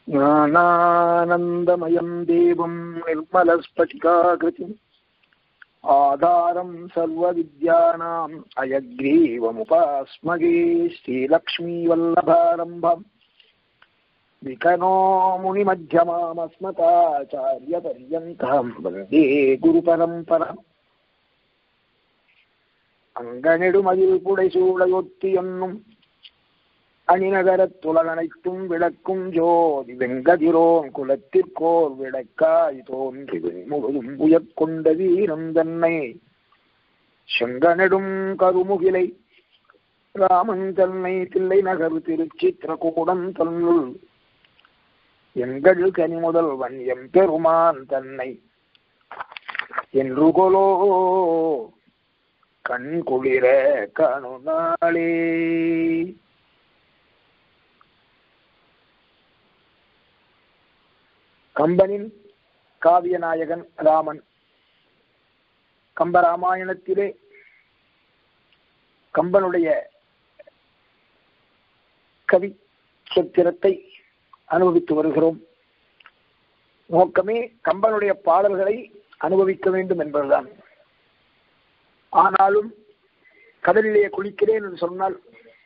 ज्ञानानन्दमयम् देवम् निर्मलस्फटिकाकृतिम् आधारम् सर्वविद्यानाम् अयग्रीवमुपास्मगे श्रीलक्ष्मीवल्लभारम्भम् विकनो मुनिमध्यमामस्मताचार्यपर्यन्तम् वन्दे गुरुपरम्परम् அங்கனெடுமதில் புடைசூடையொத்தி என்னும் அணிநகரத் துலகனைத்தும் விளக்கும் ஜோதி வெங்கதிரோன் குலத்திற்கோர் விளக்காய் தோன்றி முழுதும் உயர்கொண்ட வீரம் தன்னை செங்கனெடும் கருமுகிலை ராமன் தன்னை தில்லை நகர் திருச்சித்திரகூடம் தன்னுள் எங்கள் கனி முதல்வன் எம் பெருமான் தன்னை என்று கொலோ கண் குளிர கணுநாளே கம்பனின் காவிய நாயகன் ராமன் கம்பராமாயணத்திலே கம்பனுடைய கவி சித்திரத்தை அனுபவித்து வருகிறோம் நோக்கமே கம்பனுடைய பாடல்களை அனுபவிக்க வேண்டும் என்பதுதான் ஆனாலும் கடலிலே குளிக்கிறேன் என்று சொன்னால்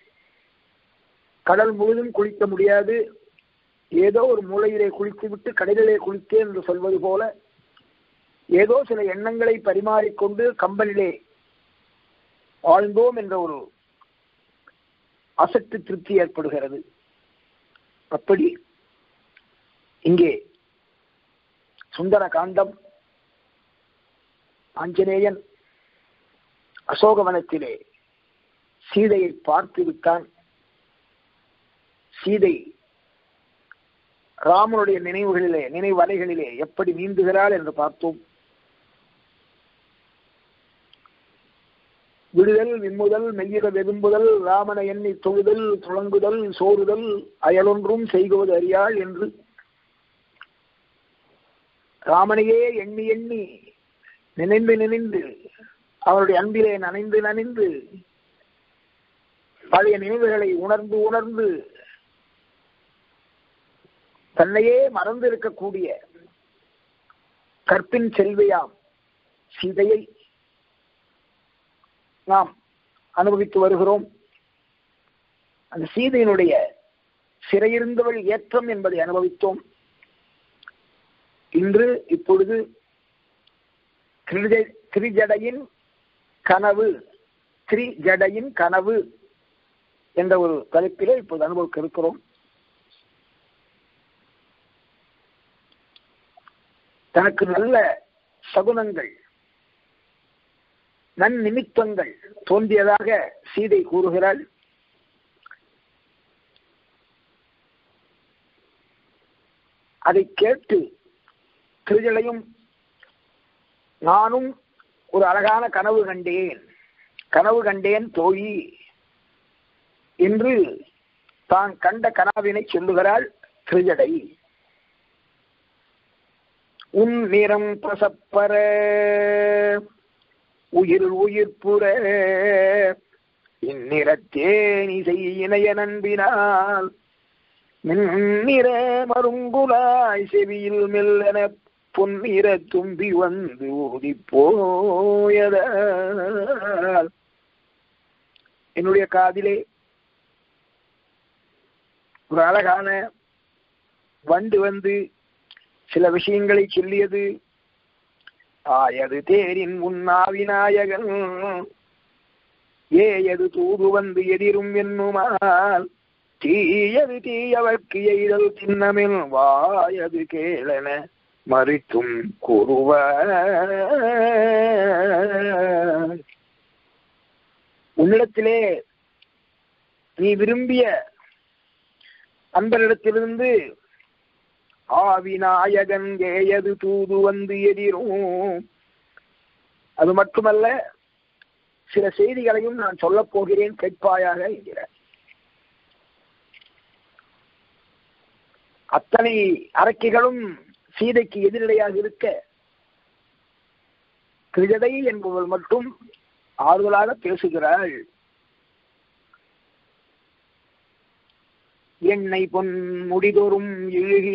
கடல் முழுதும் குளிக்க முடியாது ஏதோ ஒரு மூலையிலே குளித்து விட்டு கடலிலே குளித்தேன் என்று சொல்வது போல ஏதோ சில எண்ணங்களை பரிமாறிக்கொண்டு கம்பனிலே வாழ்ந்தோம் என்ற ஒரு அசட்டு திருப்தி ஏற்படுகிறது அப்படி இங்கே சுந்தர காண்டம் ஆஞ்சநேயன் அசோகவனத்திலே சீதையை பார்த்து விட்டான் சீதை ராமனுடைய நினைவுகளிலே நினைவலைகளிலே எப்படி நீந்துகிறாள் என்று பார்த்தோம் விடுதல் விம்முதல் மெய்யிட வெதும்புதல் ராமனை எண்ணி தொழுதல் துளங்குதல் சோறுதல் அயலொன்றும் செய்குவது அறியாள் என்று ராமனையே எண்ணி எண்ணி நினைந்து நினைந்து அவருடைய அன்பிலே நனைந்து நனைந்து பழைய நினைவுகளை உணர்ந்து உணர்ந்து தன்னையே மறந்து இருக்கக்கூடிய கற்பின் செல்வியாம் சீதையை நாம் அனுபவித்து வருகிறோம் அந்த சீதையினுடைய சிறையிருந்தவள் ஏற்றம் என்பதை அனுபவித்தோம் இன்று இப்பொழுது திரிஜடையின் கனவு திரிஜடையின் கனவு என்ற ஒரு தலைப்பிலே இப்போது அனுபவிக்க இருக்கிறோம் தனக்கு நல்ல சகுனங்கள் நன்னிமித்தங்கள் தோன்றியதாக சீதை கூறுகிறாள் அதை கேட்டு திருஜலையும் நானும் ஒரு அழகான கனவு கண்டேன் கனவு கண்டேன் தோழி என்று தான் கண்ட கனாவினை சொல்லுகிறாள் திருஜடை உன் நிறம் பசப்பர உயிர் உயிர் புற இந்நிறத்தேனிசை இணைய நண்பினால் மின்னிற மருங்குலாய் செவியில் மெல்லன பொன்னிற தும்பி வந்து ஓடி போயதால் என்னுடைய காதிலே ஒரு அழகான வண்டு வந்து சில விஷயங்களை சொல்லியது ஆயது தேரின் உன்னாவிநாயகன் ஏயது தூது வந்து எதிரும் என்னுமால் தீயது தீயவர்க்கு எய்தல் சின்னமில் வாயது கேளன மறித்தும் கூறுவ உன்னிடத்திலே நீ விரும்பிய அன்பரிடத்திலிருந்து ஆவிநாயகன் ஏயது தூது வந்து எதிரும் அது மட்டுமல்ல சில செய்திகளையும் நான் சொல்லப் போகிறேன் கேட்பாயாக என்கிறார் அத்தனை அரக்கிகளும் சீதைக்கு எதிரிடையாக இருக்க கிருஜடை என்பவள் மட்டும் ஆறுதலாக பேசுகிறாள் எண்ணெய் பொன் முடிதொரும் இழுகி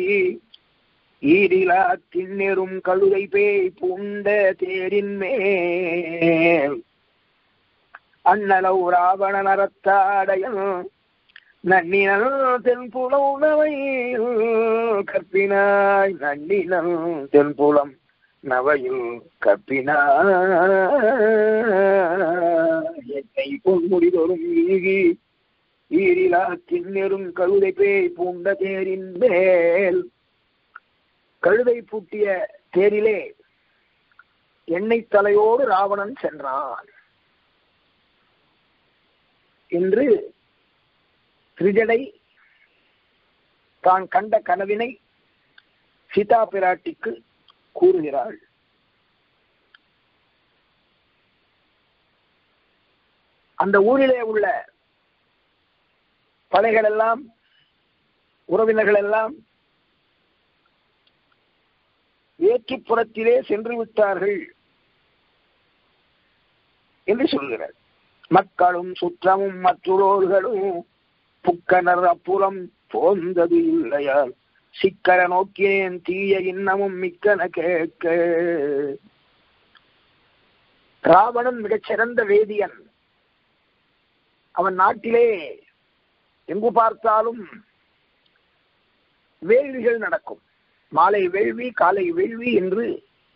ஈரிலா திண்ணெரும் கழுதை பேய் பூண்ட தேரின் மேல் அண்ணலவு ராவண நரத்தாடையன் நன்னினல் தென்புலவை கற்பினாய் நன்னினல் தென்புலம் நவையில் கற்பினாய் என்னை பொன்முடிதொரும் ஈகி ஈரிலா திண்ணெரும் கழுதை பேய் பூண்ட தேரின் மேல் கழுதை பூட்டிய தேரிலே எண்ணெய் தலையோடு ராவணன் சென்றான் என்று திரிஜடை தான் கண்ட கனவினை சீதா பிராட்டிக்கு கூறுகிறாள் அந்த ஊரிலே உள்ள படைகள் எல்லாம் உறவினர்கள் எல்லாம் ஏற்றுப்புறத்திலே சென்று விட்டார்கள் என்று சொல்கிறார் மக்களும் சுற்றமும் மற்றோர்களும் புக்கனர் அப்புறம் போந்தது இல்லையால் சிக்கர நோக்கினேன் தீய இன்னமும் மிக்கன கேட்க ராவணன் மிகச்சிறந்த வேதியன் அவன் நாட்டிலே எங்கு பார்த்தாலும் வேள்விகள் நடக்கும் மாலை வேள்வி காலை வேள்வி என்று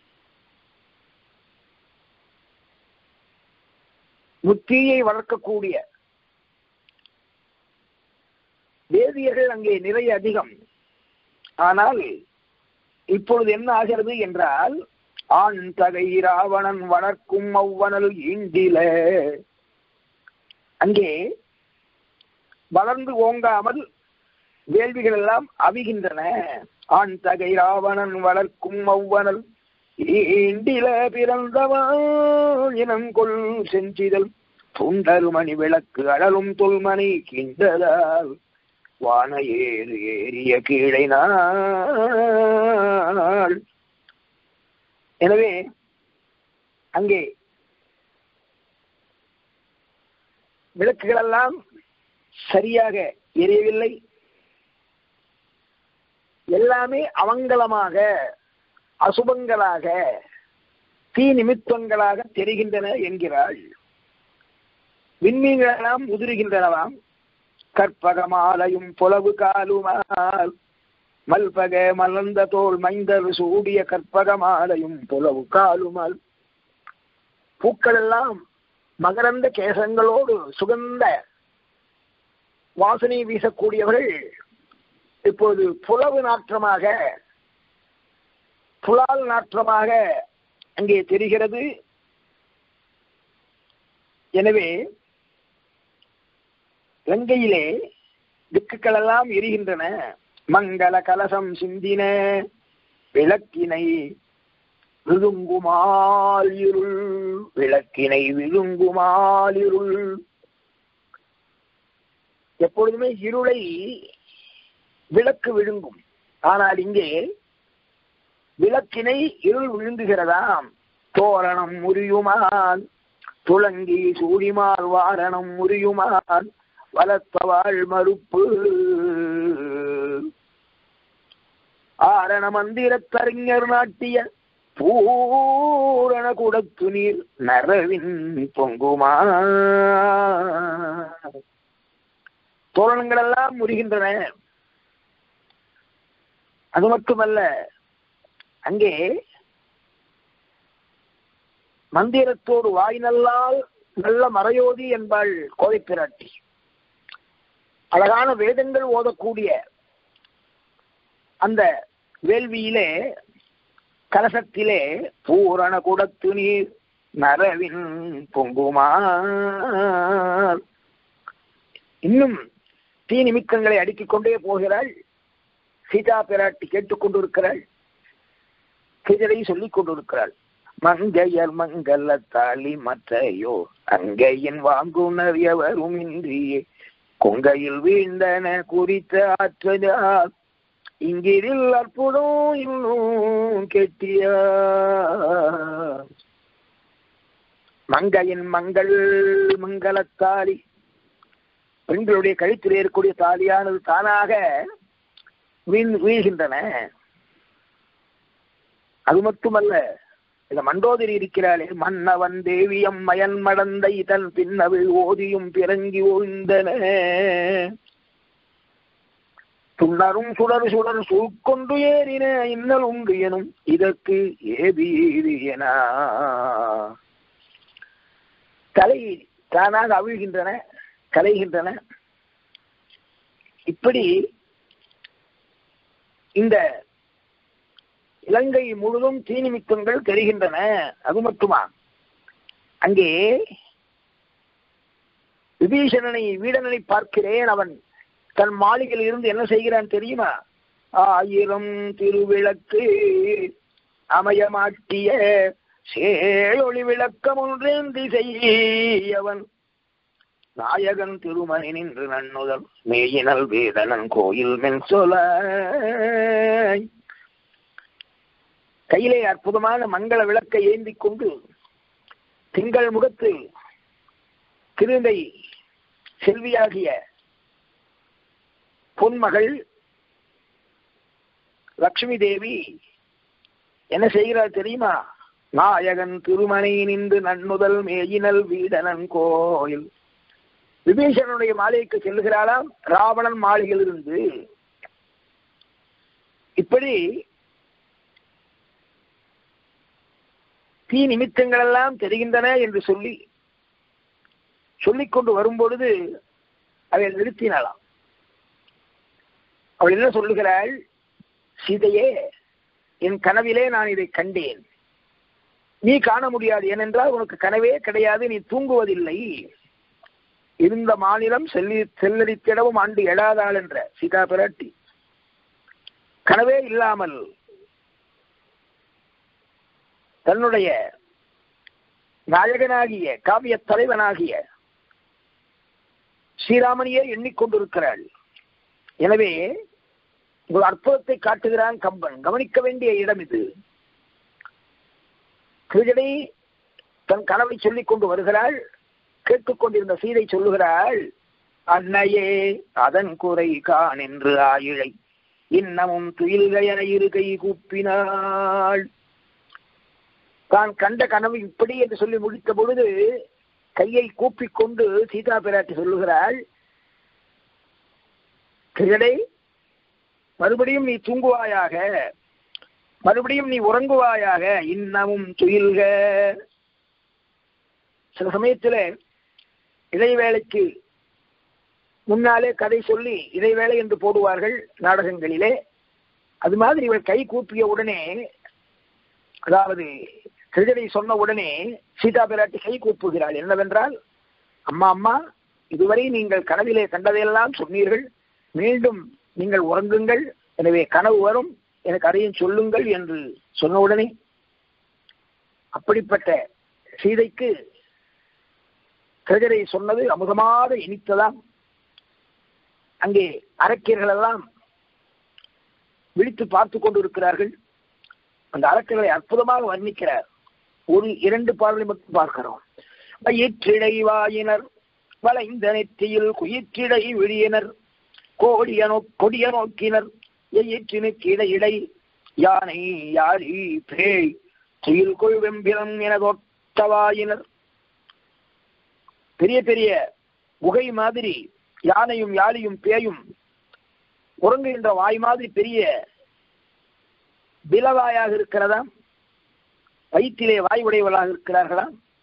முத்தீயை வளர்க்கக்கூடிய வேதியர்கள் அங்கே நிறைய அதிகம் ஆனால் இப்பொழுது என்ன ஆகிறது என்றால் ஆண் தகை ராவணன் வளர்க்கும் அவ்வனல் ஈண்டில அங்கே வளர்ந்து ஓங்காமல் வேள்விகள் எல்லாம் அவிகின்றன ஆண் தகை ராவணன் வளர்க்கும் அவ்வனல் ஈண்டில பிறந்தவன் இனம் கொள் செஞ்சிதல் துண்டருமணி விளக்கு அழலும் தொல்மணி கிண்டதால் வான ஏறு ஏறிய கீழே நாள் எனவே அங்கே விளக்குகள் எல்லாம் சரியாக எரியவில்லை எல்லாமே அவங்கலமாக அசுபங்களாக தீ நிமித்தங்களாக தெரிகின்றன என்கிறாள் விண்மீன்களெல்லாம் உதிருகின்றனவாம் கற்பகமாலையும் புலவு காலுமால் மல்பக மலர்ந்த தோல் மைந்தர் சூடிய கற்பகமாலையும் புலவு காலுமால் பூக்கள் எல்லாம் மகரந்த கேசங்களோடு சுகந்த வாசனை வீசக்கூடியவர்கள் இப்போது புலவு நாற்றமாக புலால் நாற்றமாக அங்கே தெரிகிறது எனவே லங்கையிலே திக்குகள் எல்லாம் எரிகின்றன மங்கள கலசம் சிந்தின விளக்கினை விழுங்குமால் இருள் விளக்கினை விழுங்குமால் இருள் எப்பொழுதுமே இருளை விளக்கு விழுங்கும் ஆனால் இங்கே விளக்கினை இருள் விழுங்குகிறதாம் தோரணம் முறியுமால் துளங்கி சூடிமால் வாரணம் முறியுமால் வளர்த்தவாள் மறுப்பு ஆரண மந்திரத்தறிஞர் நாட்டிய பூரண குடத்து நீர் நரவின் பொங்குமா தோரணங்கள் எல்லாம் முறிகின்றன அது மட்டுமல்ல அங்கே மந்திரத்தோடு வாய் நல்லால் நல்ல மறையோதி என்பாள் கோதை பிராட்டி அழகான வேதங்கள் ஓதக்கூடிய அந்த வேள்வியிலே கலசத்திலே பூரண குடத்து நீர் நரவின் பொங்குமா இன்னும் தீ நிமித்தங்களை அடுக்கிக் கொண்டே போகிறாள் சீதா பிராட்டி கேட்டுக்கொண்டிருக்கிறாள் கிஜரை சொல்லிக் கொண்டிருக்கிறாள் மங்கையர் மங்கல தாலி மற்றையோ அங்கையின் வாங்குனர் எவரும் இன்றியே கொங்கையில் வீழ்ந்தன குறித்த ஆற்றதால் இங்கிரில் அற்புதம் இன்னும் கெட்டியா மங்கையின் மங்கள் மங்களத்தாலி பெண்களுடைய கழுத்தில் இருக்கக்கூடிய தாலியானது தானாக வீண் வீழ்கின்றன அது மட்டுமல்ல இந்த மண்டோதரி இருக்கிறாளே மன்னவன் தேவியம் மயன் மடந்தை தன் பின்னவிழ் ஓதியும் பிறங்கி ஓய்ந்தன துண்ணரும் சுடர் சுடர் சூழ்கொண்டு ஏறின இன்னல் உண்டு எனும் இதற்கு ஏதி என தலை தானாக அவிழ்கின்றன கலைகின்றன இப்படி இந்த இலங்கை முழுதும் தீநிமித்தங்கள் தெரிகின்றன அது மட்டுமா அங்கே விபீஷணனை வீடனனை பார்க்கிறேன் அவன் தன் மாளிகையில் இருந்து என்ன செய்கிறான் தெரியுமா ஆயிரம் திருவிளக்கு அமையமாட்டிய சேழொளி விளக்கம் ஒன்றேந்தி செய்யவன் நாயகன் திருமணி நின்று நன்னுதல் மேயினல் வேதனன் கோயில் மென் சொல கையிலே அற்புதமான மங்கள விளக்கை ஏந்தி கொண்டு திங்கள் முகத்து திருந்தை செல்வியாகிய பொன்மகள் லட்சுமி தேவி என்ன செய்கிறார் தெரியுமா நாயகன் திருமணி நின்று நன்னுதல் மேயினல் வீடனன் கோயில் விபீஷணனுடைய மாளிகைக்கு செல்லுகிறாளாம் ராவணன் மாளிகையில் இருந்து இப்படி தீ நிமித்தங்கள் எல்லாம் தெரிகின்றன என்று சொல்லி சொல்லிக் கொண்டு வரும்பொழுது அவள் நிறுத்தினாளாம் அவள் என்ன சொல்லுகிறாள் சீதையே என் கனவிலே நான் இதை கண்டேன் நீ காண முடியாது ஏனென்றால் உனக்கு கனவே கிடையாது நீ தூங்குவதில்லை இருந்த மாநிலம் செல்லி செல்லடித்திடவும் ஆண்டு எழாதாள் என்ற சீதா பிராட்டி கனவே இல்லாமல் தன்னுடைய நாயகனாகிய காவிய தலைவனாகிய ஸ்ரீராமனையே எண்ணிக்கொண்டிருக்கிறாள் எனவே ஒரு அற்புதத்தை காட்டுகிறான் கம்பன் கவனிக்க வேண்டிய இடம் இது கிருஜனை தன் கனவை சொல்லிக் கொண்டு வருகிறாள் கேட்டுக்கொண்டிருந்த சீதை சொல்லுகிறாள் அன்னையே அதன் குறை கான் என்று ஆயிழை இன்னமும் துயில்கையன இருக்கை கூப்பினாள் தான் கண்ட கனவு இப்படி என்று சொல்லி முடித்த பொழுது கையை கூப்பிக் கொண்டு சீதா பிராட்டி சொல்லுகிறாள் கிழடை மறுபடியும் நீ தூங்குவாயாக மறுபடியும் நீ உறங்குவாயாக இன்னமும் துயில்க சில சமயத்தில் இடைவேளைக்கு முன்னாலே கதை சொல்லி இடைவேளை என்று போடுவார்கள் நாடகங்களிலே அது மாதிரி இவள் கை கூப்பிய உடனே அதாவது கிருஜனை சொன்ன உடனே சீதா பிராட்டி கை கூப்புகிறாள் என்னவென்றால் அம்மா அம்மா இதுவரை நீங்கள் கனவிலே கண்டதையெல்லாம் சொன்னீர்கள் மீண்டும் நீங்கள் உறங்குங்கள் எனவே கனவு வரும் எனக்கு அதையும் சொல்லுங்கள் என்று சொன்ன உடனே அப்படிப்பட்ட சீதைக்கு கிருஜரை சொன்னது அமுதமாக இனித்ததாம் அங்கே அரக்கியர்கள் எல்லாம் விழித்து பார்த்து கொண்டிருக்கிறார்கள் அந்த அரக்கர்களை அற்புதமாக வர்ணிக்கிறார் ஒரு இரண்டு பாடலை மட்டும் பார்க்கிறோம் வயிற்றிடை வாயினர் வளைந்த நெற்றியில் குயிற்றிடை விழியினர் கோடிய நோ கொடிய நோக்கினர் எயிற்றினுக்கு இடையிடை யானை யாரி பேய் துயில் கொள் வெம்பிலம் என தொட்டவாயினர் பெரிய பெரிய குகை மாதிரி யானையும் யாழியும் பேயும் உறங்குகின்ற வாய் மாதிரி பெரிய பிலவாயாக இருக்கிறதா வயிற்றிலே வாய் உடையவளாக இருக்கிறார்களா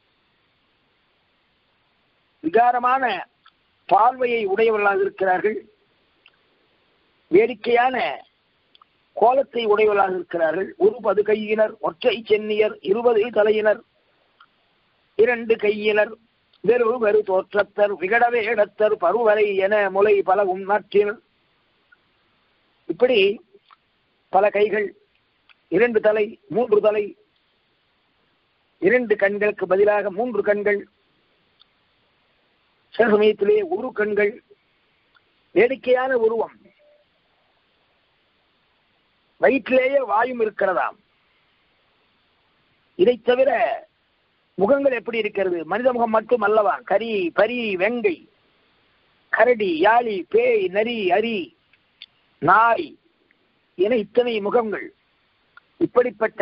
விகாரமான பார்வையை உடையவர்களாக இருக்கிறார்கள் வேடிக்கையான கோலத்தை உடையவர்களாக இருக்கிறார்கள் ஒரு பது கையினர் ஒற்றை சென்னியர் இருபது தலையினர் இரண்டு கையினர் வெறு வெறு தோற்றத்தர் விகட வேடத்தர் பருவரை என முலை பலவும் நாற்றினர் இப்படி பல கைகள் இரண்டு தலை மூன்று தலை இரண்டு கண்களுக்கு பதிலாக மூன்று கண்கள் சில சமயத்திலே ஒரு கண்கள் வேடிக்கையான உருவம் வயிற்றிலேயே வாயும் இருக்கிறதாம் இதை தவிர முகங்கள் எப்படி இருக்கிறது மனித முகம் மட்டும் அல்லவா கரி பரி வெங்கை கரடி யாழி பேய் நரி அரி நாய் என இத்தனை முகங்கள் இப்படிப்பட்ட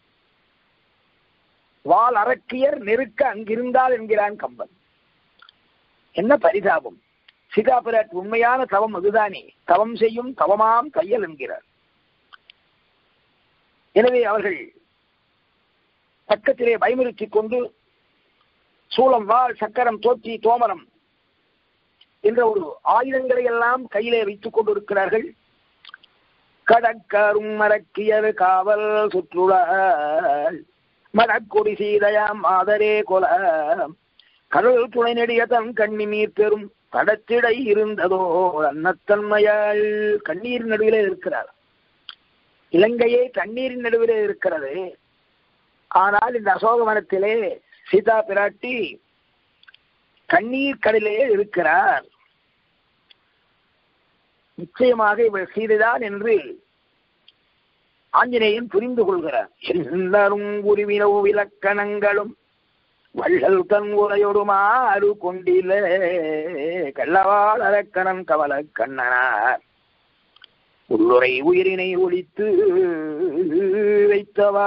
வால் அரக்கியர் நெருக்க அங்கிருந்தால் என்கிறான் கம்பன் என்ன பரிதாபம் சீதாபிராட் உண்மையான தவம் அதுதானே தவம் செய்யும் தவமாம் தையல் என்கிறார் எனவே அவர்கள் பக்கத்திலே பயமுறுத்திக் கொண்டு சூளம் வாள் சக்கரம் தோற்றி தோமரம் என்ற ஒரு ஆயுதங்களை எல்லாம் கையிலே வைத்துக் கொண்டிருக்கிறார்கள் கடற்கரும் மரக்கியர் காவல் சுற்றுலாள் மடக்கொடி சீதையாம் மாதரே கொல கடல் துணை நெடிய தன் கண்ணி நீர் பெறும் தடத்திடை இருந்ததோ அன்னத்தன்மையால் கண்ணீர் நடுவிலே இருக்கிறார் இலங்கையே தண்ணீரின் நடுவிலே இருக்கிறது ஆனால் இந்த அசோகவனத்திலே சீதா பிராட்டி கண்ணீர் கடலிலே இருக்கிறார் நிச்சயமாக இவள் சீதைதான் என்று ஆஞ்சநேயன் புரிந்து கொள்கிறார் எல்லாரும் உருவினவு விலக்கணங்களும் வள்ளல் தன் உரையொடுமாறு கொண்டிலே கள்ளவாள் அரக்கணன் கவல கண்ணனார் உள்ளுரை உயிரினை ஒழித்து வைத்தவா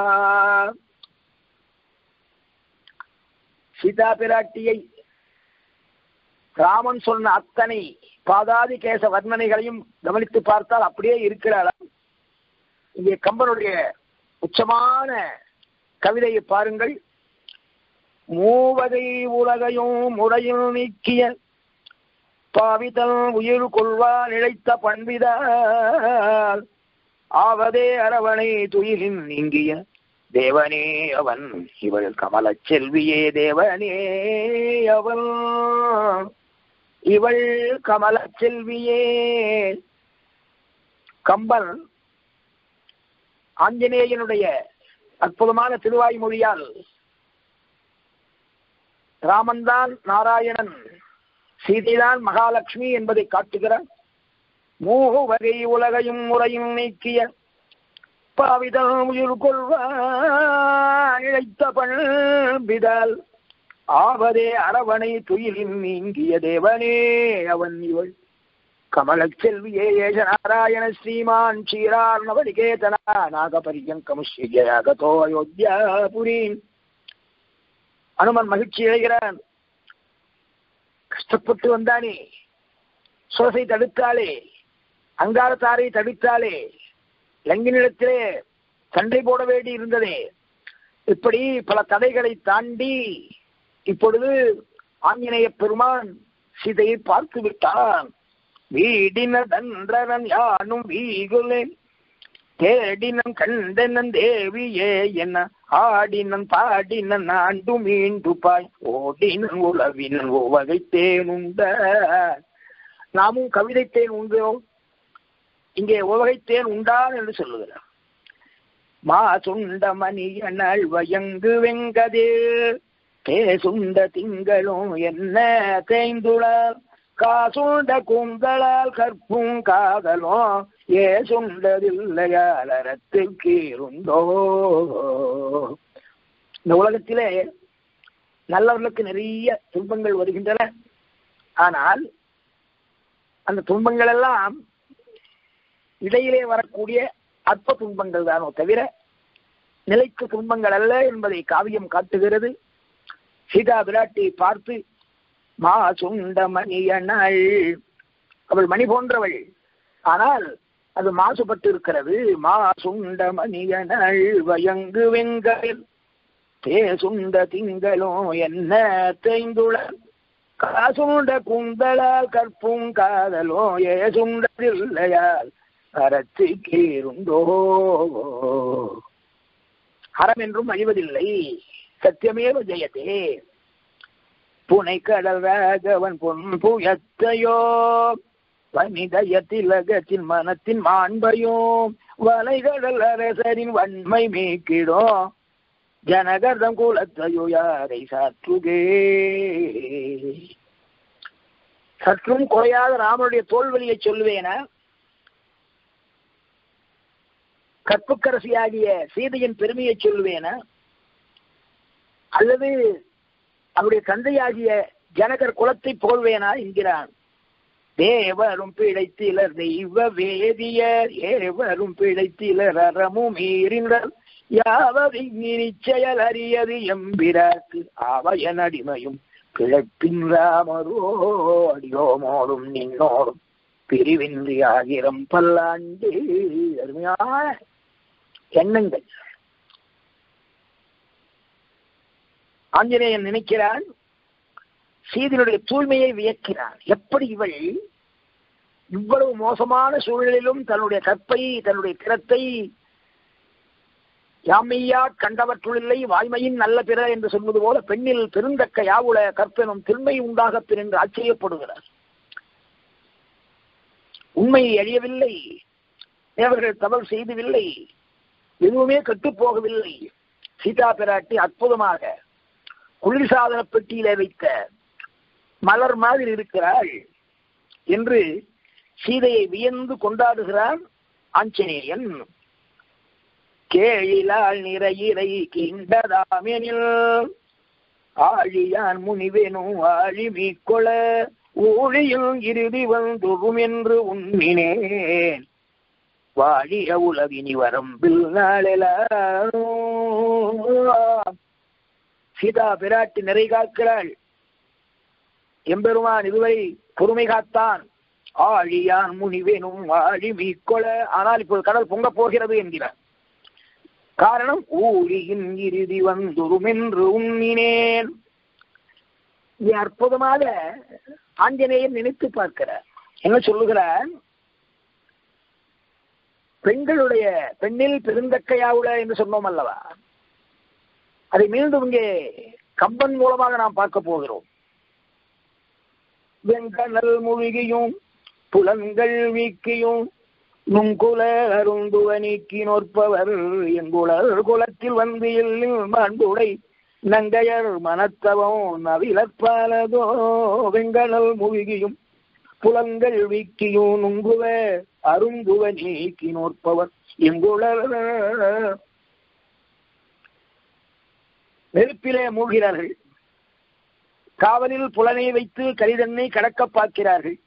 சீதா பிராட்டியை ராமன் சொன்ன அத்தனை பாதாதி கேச வர்ணனைகளையும் கவனித்து பார்த்தால் அப்படியே இருக்கிறாளாம் இங்கே கம்பனுடைய உச்சமான கவிதையை பாருங்கள் மூவகை உலகையும் முறையில் நீக்கிய பாவிதல் உயிர் கொள்வா நிலைத்த பண்பிதால் ஆவதே அரவணை துயிலின் நீங்கிய தேவனே அவன் இவள் கமலச் செல்வியே தேவனே அவள் இவள் கமலச் செல்வியே கம்பன் ஆஞ்சநேயனுடைய அற்புதமான திருவாய்மொழியால் ராமன்தான் நாராயணன் சீதைதான் மகாலட்சுமி என்பதை காட்டுகிறார் மூகு வகை உலகையும் முறையும் நீக்கிய பாவிதல் உயிர் கொள்வான் இழைத்த பண்பிதால் ஆவதே அரவணை துயிலின் நீங்கிய தேவனே அவன் இவள் கமலச் செல்வியே ஏஷ நாராயண ஸ்ரீமான் க்ஷீரார் நவநிகேதனா நாகபரியங்கமுஷ்யகதோ அயோத்தியாபுரீன் அனுமன் மகிழ்ச்சி அடைகிறான் கஷ்டப்பட்டு வந்தானே சுரசை தடுத்தாலே அங்காரத்தாரை தடுத்தாலே லங்கினிடத்திலே சண்டை போட வேண்டி இருந்ததே இப்படி பல தடைகளை தாண்டி இப்பொழுது ஆஞ்சநேய பெருமான் சீதையை பார்த்து விட்டான் வீடினதன்றன் யானும் வீகுலேன் தேடினன் கண்டனன் தேவியே என்ன ஆடினன் பாடினன் ஆண்டு மீண்டு பாய் ஓடினன் உளவினன் உவகைத்தேன் உண்ட நாமும் கவிதைத்தேன் உண்டோம் இங்கே உவகைத்தேன் உண்டான் என்று சொல்லுகிறார் மா சுண்ட மணியனள் வயங்கு வெங்கதே தேசுண்ட திங்களும் என்ன தேய்ந்துளால் காசுண்ட கூந்தலால் கற்பும் காதலும் ஏ சுண்டதில்லையால் அறத்துக்கு இருந்தோ இந்த உலகத்திலே நல்லவர்களுக்கு நிறைய துன்பங்கள் வருகின்றன ஆனால் அந்த துன்பங்கள் எல்லாம் இடையிலே வரக்கூடிய அற்ப துன்பங்கள் தானோ தவிர நிலைக்கு துன்பங்கள் அல்ல என்பதை காவியம் காட்டுகிறது சீதா பிராட்டியை பார்த்து மா சுண்ட மணியனள் அவள் மணி போன்றவள் ஆனால் அது மாசுபட்டு இருக்கிறது மா சுண்ட மணியனள் வயங்கு வெங்கல் தே சுண்ட திங்களும் என்ன தேய்ந்துள காசுண்ட குந்தலால் கற்பும் காதலும் ஏ சுண்டதில்லையால் அறத்து கீருண்டோ அறம் என்றும் அழிவதில்லை சத்தியமேவ ஜெயத்தே புனை கடல் ராகவன் பொன் புயத்தையோ வனிதய திலகத்தின் மனத்தின் மாண்பையோ வலைகடல் அரசரின் வன்மை மீக்கிடும் ஜனகர்தம் குலத்தையோ யாரை சாற்றுகே சற்றும் குறையாத ராமனுடைய தோல்வழியை சொல்லுவேனா கற்புக்கரசியாகிய சீதையின் பெருமையை சொல்லுவேனா அல்லது அவருடைய தந்தையாகிய ஜனகர் குலத்தை போல்வேனா என்கிறான் தேவரும் பிழைத்திலர் தெய்வ வேதியர் ஏவரும் பிழைத்திலர் அறமும் மீறினர் யாவதிச்செயல் அறியது எம்பிராக்கு ஆவயன் அடிமையும் பிழைப்பின் ராமரோ அடியோமோடும் நின்னோடும் பிரிவின்றி ஆகிரம் பல்லாண்டு அருமையான எண்ணங்கள் ஆஞ்சநேயன் நினைக்கிறான் சீதனுடைய தூய்மையை வியக்கிறான் எப்படி இவள் இவ்வளவு மோசமான சூழலிலும் தன்னுடைய கற்பை தன்னுடைய திறத்தை யாமையா கண்டவற்றுள்ளில்லை வாய்மையின் நல்ல பிற என்று சொல்வது போல பெண்ணில் பெருந்தக்க யாவுல கற்பெனும் திண்மை உண்டாக பின் என்று ஆச்சரியப்படுகிறார் உண்மை அழியவில்லை தேவர்கள் தவறு செய்தவில்லை எதுவுமே கெட்டுப் போகவில்லை சீதா பிராட்டி அற்புதமாக குளிர்சாதன பெட்டியில வைத்த மலர் மாதிரி இருக்கிறாள் என்று சீதையை வியந்து கொண்டாடுகிறான் ஆஞ்சநேயன் கேழிலால் நிறையிறை கிண்டதாமெனில் ஆழியான் முனிவேனும் ஆழி மீக்கொள ஊழியும் இறுதி வந்துடும் என்று உண்ணினேன் வாழிய உலகினி வரம்பில் நாளெலாம் சீதா பிராட்டி நிறை காக்கிறாள் எம்பெருமான் இதுவரை பொறுமை காத்தான் ஆழியான் முனிவேனும் ஆழி மீக்கொள ஆனால் இப்போது கடல் பொங்கப் போகிறது என்கிறார் காரணம் ஊழியின் இறுதி வந்துரும் என்று உண்ணினேன் இது அற்புதமாக ஆஞ்சநேயன் நினைத்து பார்க்கிறார் என்ன சொல்லுகிறார் பெண்களுடைய பெண்ணில் பெருந்தக்கையாவுல என்று சொன்னோம் அல்லவா அதை மீண்டும் இங்கே கம்பன் மூலமாக நாம் பார்க்க போகிறோம் வெங்கனல் மூழ்கியும் புலன்கள் வீக்கியும் நுங்குல அருந்துவ நீக்கி நோற்பவர் எங்குளர் குலத்தில் வந்து எல்லில் மாண்புடை நங்கையர் மனத்தவம் நவிலற்பாலதோ வெங்கனல் மூழ்கியும் புலங்கள் வீக்கியும் நுங்குவ அருந்துவ நீக்கி நோற்பவர் எங்குளர் நெருப்பிலே மூழ்கிறார்கள் காவலில் புலனை வைத்து கரிதன்னை கடக்க பார்க்கிறார்கள்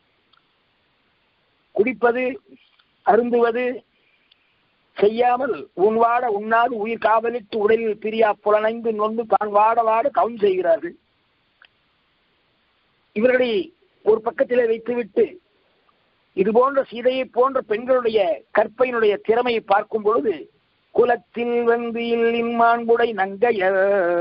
குடிப்பது அருந்துவது செய்யாமல் உன் வாட உண்ணாது உயிர் காவலிட்டு உடலில் பிரியா புலனைந்து நொந்து தான் வாட வாட கவுன் செய்கிறார்கள் இவர்களை ஒரு பக்கத்திலே வைத்துவிட்டு இது போன்ற சீதையை போன்ற பெண்களுடைய கற்பையினுடைய திறமையை பார்க்கும் பொழுது குலத்தில் வந்து இல்லின் மாண்புடை நங்கையர்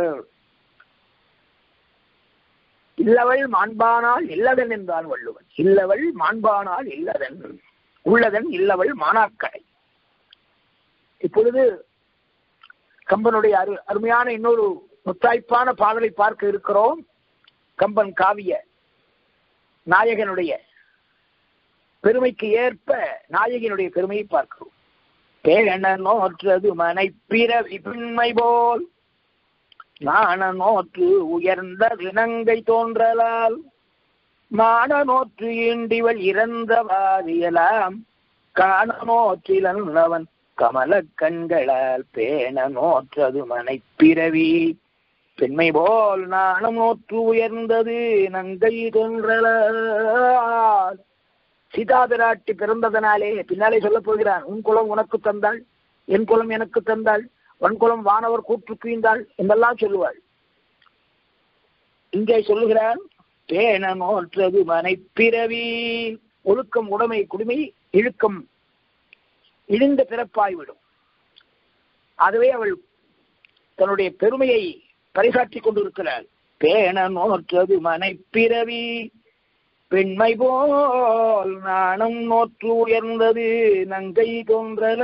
இல்லவள் மாண்பானால் இல்லதன் என்றான் வள்ளுவன் இல்லவள் மாண்பானால் இல்லதன் உள்ளதன் இல்லவள் மானாக்கடை இப்பொழுது கம்பனுடைய அரு அருமையான இன்னொரு முத்தாய்ப்பான பாடலை பார்க்க இருக்கிறோம் கம்பன் காவிய நாயகனுடைய பெருமைக்கு ஏற்ப நாயகனுடைய பெருமையை பார்க்கிறோம் பேண நோற்றது மனை பிறவி பின்மை போல் நாண நோற்று உயர்ந்த வினங்கை தோன்றலால் மான நோற்று ஈண்டிவள் இறந்தவாதியலாம் காண நோற்றிலவன் கமல கண்களால் பேண நோற்றது மனை பிறவி பெண்மை போல் நாணம் நோற்று உயர்ந்தது நங்கை தோன்றலால் சீதா பிராட்டி பிறந்ததனாலே பின்னாலே சொல்லப் போகிறான் உன் குலம் உனக்கு தந்தாள் என் குலம் எனக்கு தந்தாள் வன்குலம் வானவர் கூற்று குய்ந்தாள் என்றெல்லாம் சொல்லுவாள் இங்கே சொல்லுகிறான் பேண நோற்றது மனைப்பிறவி ஒழுக்கம் உடைமை குடிமை இழுக்கம் இழிந்த பிறப்பாய்விடும் அதுவே அவள் தன்னுடைய பெருமையை பறைசாற்றிக் கொண்டிருக்கிறாள் பேண நோற்றது மனைப்பிறவி பெண்மை போல் நாணம் நோற்று உயர்ந்தது நங்கை தோன்றல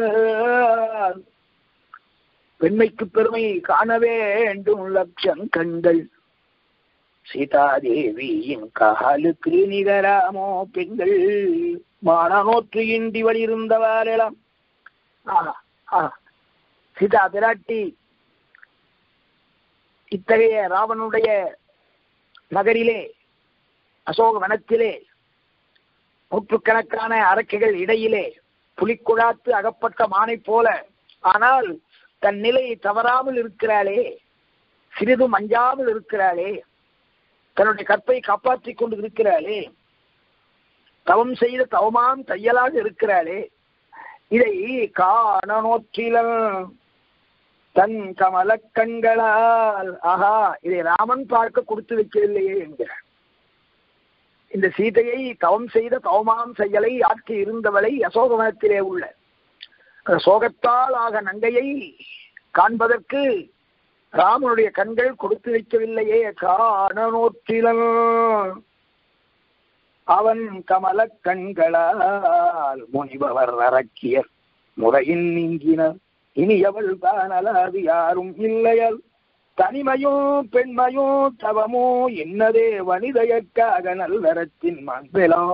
பெண்மைக்கு பெருமை காண வேண்டும் லட்சம் கண்கள் சீதாதேவியின் காலுக்கு நிகராமோ பெண்கள் மானநோற்று இன்றி வழியிருந்தவாறெல்லாம் சீதா பிராட்டி இத்தகைய ராவனுடைய நகரிலே அசோக வனத்திலே நூற்றுக்கணக்கான அரக்கைகள் இடையிலே புலிக்குழாத்து அகப்பட்ட மானை போல ஆனால் தன் நிலையை தவறாமல் இருக்கிறாளே சிறிதும் அஞ்சாமல் இருக்கிறாளே தன்னுடைய கற்பை காப்பாற்றிக் கொண்டு இருக்கிறாளே தவம் செய்த தவமாம் தையலாக இருக்கிறாளே இதை காண நோற்றிலன் தன் கமல கண்களால் ஆஹா இதை ராமன் பார்க்க கொடுத்து வைக்கவில்லையே என்கிறார் இந்த சீதையை தவம் செய்த தவமாம் செயலை ஆற்றி இருந்தவளை அசோகவனத்திலே உள்ள சோகத்தால் ஆக நங்கையை காண்பதற்கு ராமனுடைய கண்கள் கொடுத்து வைக்கவில்லையே காண நோற்றிலன் அவன் கமல கண்களால் முனிபவர் அரக்கியர் முறையின் நீங்கினர் இனி எவள் தானலாது யாரும் இல்லையல் தனிமையோ பெண்மையோ தவமோ என்னதே வனிதையற்காக நல்வரத்தின் மண்பெலோ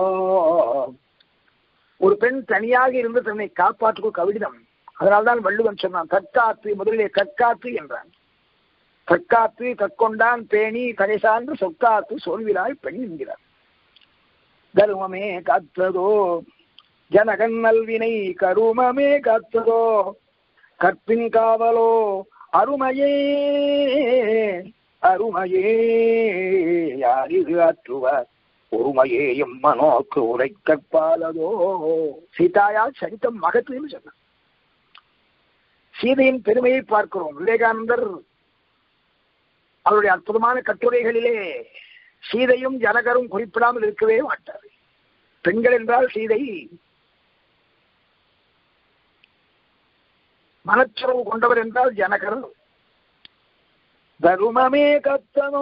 ஒரு பெண் தனியாக இருந்து தன்னை காப்பாற்றுக்கு கவிடம் அதனால்தான் வள்ளுவன் சொன்னான் கற்காத்து முதலிலே கற்காத்து என்றான் கற்காத்து கற்கொண்டான் பேணி கதை சார்ந்து சொக்காத்து சொல்விலாய் பெண் என்கிறார் தர்மமே காத்ததோ ஜனகன் நல்வினை கருமமே காத்ததோ கற்பின் காவலோ அருமையே அருமையே யார் இது ஆற்றுவார் ஒருமையே எம் மனோக்கு உரை கற்பாலதோ சீதாயால் சரித்தம் மகத்துன்னு சொன்னார் சீதையின் பெருமையை பார்க்கிறோம் விவேகானந்தர் அவருடைய அற்புதமான கட்டுரைகளிலே சீதையும் ஜனகரும் குறிப்பிடாமல் இருக்கவே மாட்டார் பெண்கள் என்றால் சீதை மனச்சுறவு கொண்டவர் என்றால் ஜனகர் தருமமே கத்தனோ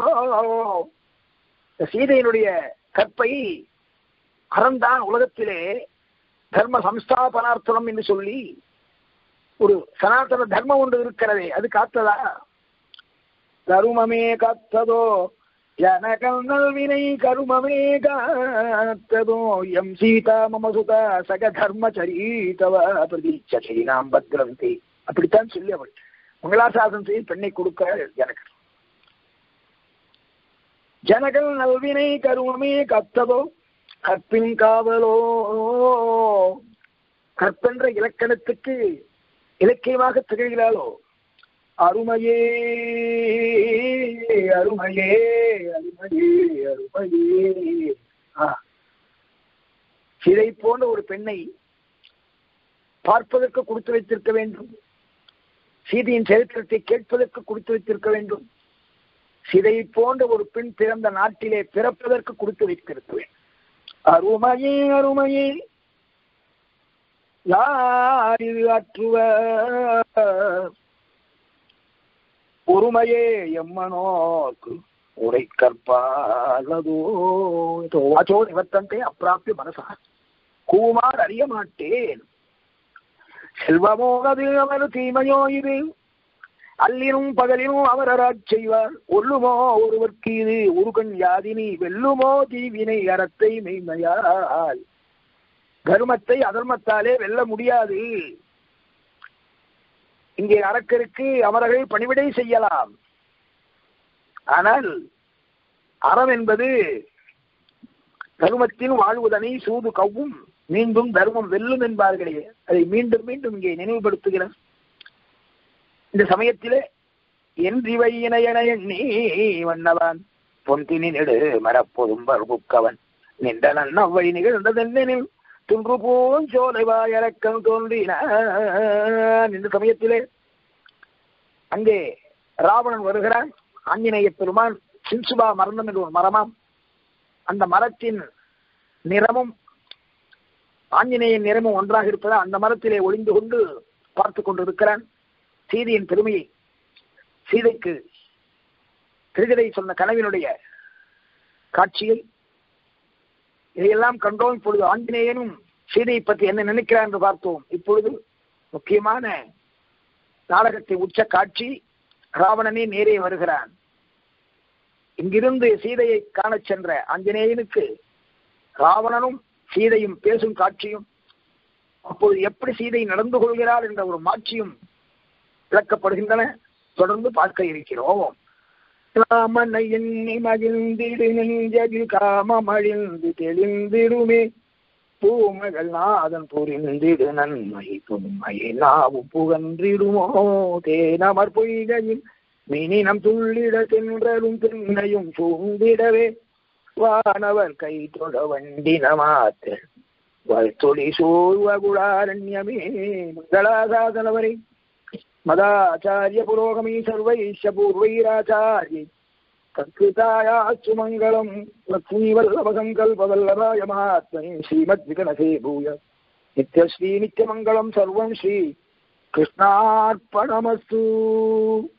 சீதையினுடைய கற்பை அறந்தான் உலகத்திலே தர்ம சம்ஸ்தாபனார்த்தனம் என்று சொல்லி ஒரு சனாதன தர்மம் ஒன்று இருக்கிறதே அது காத்ததா தருமமே காத்ததோ ஜனகல் வினை கருமமே காத்ததோ எம் சீதா மம சுதா சக தர்மச்சரீதவ பிரதீட்சை நாம் பத்ரந்தி அப்படித்தான் சொல்லி அவள் மங்களாசாசனம் செய்து பெண்ணை கொடுக்கிறாள் ஜனகர் ஜனகல் நல்வினை கருமமே கத்ததோ கற்பின் காவலோ கற்பென்ற இலக்கணத்துக்கு இலக்கியமாக திகழ்கிறாளோ அருமையே அருமையே அருமையே அருமையே சிதை போன்ற ஒரு பெண்ணை பார்ப்பதற்கு கொடுத்து வைத்திருக்க வேண்டும் சீதையின் சரித்திரத்தை கேட்பதற்கு கொடுத்து வைத்திருக்க வேண்டும் சிதை போன்ற ஒரு பெண் பிறந்த நாட்டிலே பிறப்பதற்கு கொடுத்து வைத்திருக்க வேண்டும் அருமையே அருமையே யார் இது ஆற்றுவ ஒருமையே எம்மனோக்கு உரை கற்பாலதோ வாச்சோ நிவர்த்தந்தே அப்பிராப்பிய மனசா கூமார் அறிய மாட்டேன் செல்வமோ அது அவர் தீமையோ இது அல்லினும் பகலினும் அவர் அறாச் செய்வார் ஒல்லுமோ ஒருவர்க்கு இது ஒரு கண் யாதினி வெல்லுமோ தீவினை அறத்தை மெய்மையால் தர்மத்தை அதர்மத்தாலே வெல்ல முடியாது இங்கே அரக்கருக்கு அவர்கள் பணிவிடை செய்யலாம் ஆனால் அறம் என்பது தர்மத்தின் வாழ்வுதனை சூது கவ்வும் மீண்டும் தர்மம் வெல்லும் என்பார்களே அதை மீண்டும் மீண்டும் இங்கே நினைவுபடுத்துகிறார் இந்த சமயத்திலே என்றிவையினையன எண்ணி வண்ணவான் பொந்தினி நெடு மரப்பொதும் பருப்புக்கவன் நின்ற நன்னவழி நிகழ்ந்ததென்னில் துன்று பூஞ்சோலை வாயரக்கம் தோன்றினான் இந்த சமயத்திலே அங்கே ராவணன் வருகிறான் ஆஞ்சநேய பெருமான் சின்சுபா மரணம் என்று ஒரு மரமாம் அந்த மரத்தின் நிறமும் ஆஞ்சநேயன் நிறமும் ஒன்றாக இருப்பதால் அந்த மரத்திலே ஒளிந்து கொண்டு பார்த்து கொண்டிருக்கிறான் சீதையின் பெருமையை சீதைக்கு திருகதை சொன்ன கனவினுடைய காட்சியை இதையெல்லாம் கண்டோம் இப்பொழுது ஆஞ்சநேயனும் சீதையை பற்றி என்ன நினைக்கிறார் என்று பார்த்தோம் இப்பொழுது முக்கியமான நாடகத்தை உச்ச காட்சி ராவணனே நேரே வருகிறான் இங்கிருந்து சீதையை காணச் சென்ற ஆஞ்சநேயனுக்கு ராவணனும் சீதையும் பேசும் காட்சியும் அப்போது எப்படி சீதை நடந்து கொள்கிறாள் என்ற ஒரு மாட்சியும் விளக்கப்படுகின்றன தொடர்ந்து பார்க்க இருக்கிறோம் ராமனை எண்ணி மகிழ்ந்திடு நெஞ்சதில் காமமழிந்து தெளிந்திடுமே பூமகள் நாதன் புரிந்திடு நன்மை புண்மையை நாவும் புகன்றிடுமோ தேனமர் பொய்கையில் மினினம் துள்ளிட தென்றலும் தென்னையும் சூழ்ந்திடவே வானவர் கை தொழ வண்டின மாத்த வல்தொழி சோர்வகுளாரண்யமே மங்களாசாசனவரை மதாச்சாரிய புரோகமீ சர்வைஷ பூர்வைராச்சாரிய तत्कृतायास्तु मङ्गलम् लक्ष्मीवल्लभसङ्कल्पवल्लभाय महात्मने श्रीमद्विकनसे भूय नित्यश्री नित्यमङ्गलम् सर्वम् श्री कृष्णार्पणमस्तु